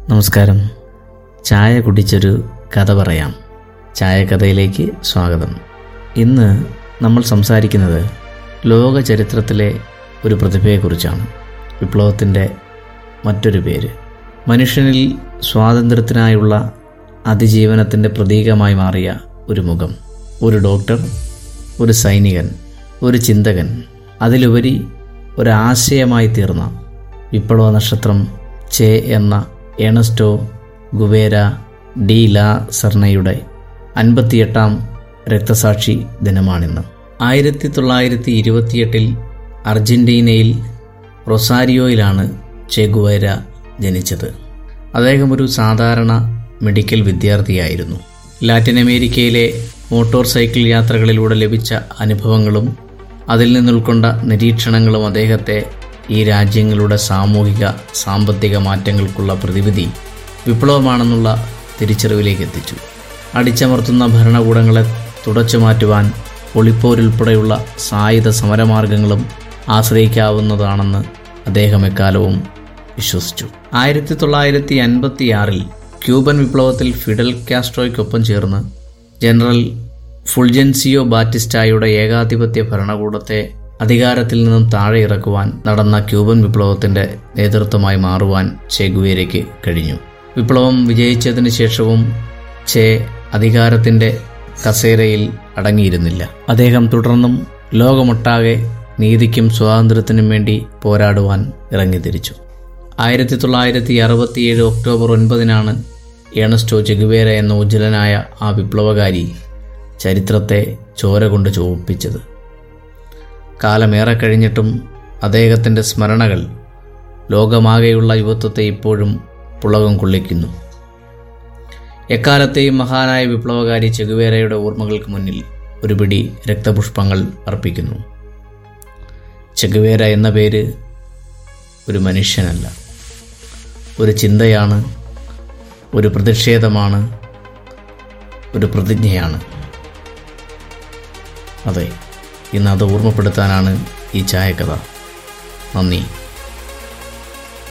നമസ്കാരം ചായ കുടിച്ചൊരു കഥ പറയാം ചായക്കഥയിലേക്ക് സ്വാഗതം ഇന്ന് നമ്മൾ സംസാരിക്കുന്നത് ലോക ചരിത്രത്തിലെ ഒരു പ്രതിഭയെക്കുറിച്ചാണ് വിപ്ലവത്തിൻ്റെ മറ്റൊരു പേര് മനുഷ്യനിൽ സ്വാതന്ത്ര്യത്തിനായുള്ള അതിജീവനത്തിൻ്റെ പ്രതീകമായി മാറിയ ഒരു മുഖം ഒരു ഡോക്ടർ ഒരു സൈനികൻ ഒരു ചിന്തകൻ അതിലുപരി ഒരാശയമായി തീർന്ന വിപ്ലവ നക്ഷത്രം ചെ എന്ന എണസ്റ്റോ ഗുവേര ഡി ലാ സർണയുടെ അൻപത്തിയെട്ടാം രക്തസാക്ഷി ദിനമാണിന്ന് ആയിരത്തി തൊള്ളായിരത്തി ഇരുപത്തിയെട്ടിൽ അർജന്റീനയിൽ റൊസാരിയോയിലാണ് ചെ ഗുവേര ജനിച്ചത് അദ്ദേഹം ഒരു സാധാരണ മെഡിക്കൽ വിദ്യാർത്ഥിയായിരുന്നു ലാറ്റിൻ അമേരിക്കയിലെ മോട്ടോർ സൈക്കിൾ യാത്രകളിലൂടെ ലഭിച്ച അനുഭവങ്ങളും അതിൽ നിന്നുൾക്കൊണ്ട നിരീക്ഷണങ്ങളും അദ്ദേഹത്തെ ഈ രാജ്യങ്ങളുടെ സാമൂഹിക സാമ്പത്തിക മാറ്റങ്ങൾക്കുള്ള പ്രതിവിധി വിപ്ലവമാണെന്നുള്ള തിരിച്ചറിവിലേക്ക് എത്തിച്ചു അടിച്ചമർത്തുന്ന ഭരണകൂടങ്ങളെ തുടച്ചു മാറ്റുവാൻ ഒളിപ്പോരുൾപ്പെടെയുള്ള സായുധ സമരമാർഗങ്ങളും ആശ്രയിക്കാവുന്നതാണെന്ന് അദ്ദേഹം എക്കാലവും വിശ്വസിച്ചു ആയിരത്തി തൊള്ളായിരത്തി അൻപത്തി ആറിൽ ക്യൂബൻ വിപ്ലവത്തിൽ ഫിഡൽ കാസ്ട്രോയ്ക്കൊപ്പം ചേർന്ന് ജനറൽ ഫുൾജൻസിയോ ബാറ്റിസ്റ്റായുടെ ഏകാധിപത്യ ഭരണകൂടത്തെ അധികാരത്തിൽ നിന്നും താഴെ ഇറക്കുവാൻ നടന്ന ക്യൂബൻ വിപ്ലവത്തിന്റെ നേതൃത്വമായി മാറുവാൻ ചെഗുവേരയ്ക്ക് കഴിഞ്ഞു വിപ്ലവം വിജയിച്ചതിന് ശേഷവും ചെ അധികാരത്തിന്റെ കസേരയിൽ അടങ്ങിയിരുന്നില്ല അദ്ദേഹം തുടർന്നും ലോകമൊട്ടാകെ നീതിക്കും സ്വാതന്ത്ര്യത്തിനും വേണ്ടി പോരാടുവാൻ ഇറങ്ങിത്തിരിച്ചു ആയിരത്തി തൊള്ളായിരത്തി അറുപത്തിയേഴ് ഒക്ടോബർ ഒൻപതിനാണ് ഏണസ്റ്റോ ചെഗുവേര എന്ന ഉജ്ജ്വലനായ ആ വിപ്ലവകാരി ചരിത്രത്തെ ചോര കൊണ്ട് ചോപ്പിച്ചത് കാലമേറെ കഴിഞ്ഞിട്ടും അദ്ദേഹത്തിൻ്റെ സ്മരണകൾ ലോകമാകെയുള്ള യുവത്വത്തെ ഇപ്പോഴും പുളകം കൊള്ളിക്കുന്നു എക്കാലത്തെയും മഹാനായ വിപ്ലവകാരി ചെഗുവേരയുടെ ഓർമ്മകൾക്ക് മുന്നിൽ ഒരു പിടി രക്തപുഷ്പങ്ങൾ അർപ്പിക്കുന്നു ചെഗുവേര എന്ന പേര് ഒരു മനുഷ്യനല്ല ഒരു ചിന്തയാണ് ഒരു പ്രതിഷേധമാണ് ഒരു പ്രതിജ്ഞയാണ് അതെ ഇന്ന് അത് ഓർമ്മപ്പെടുത്താനാണ് ഈ ചായക്കഥ നന്ദി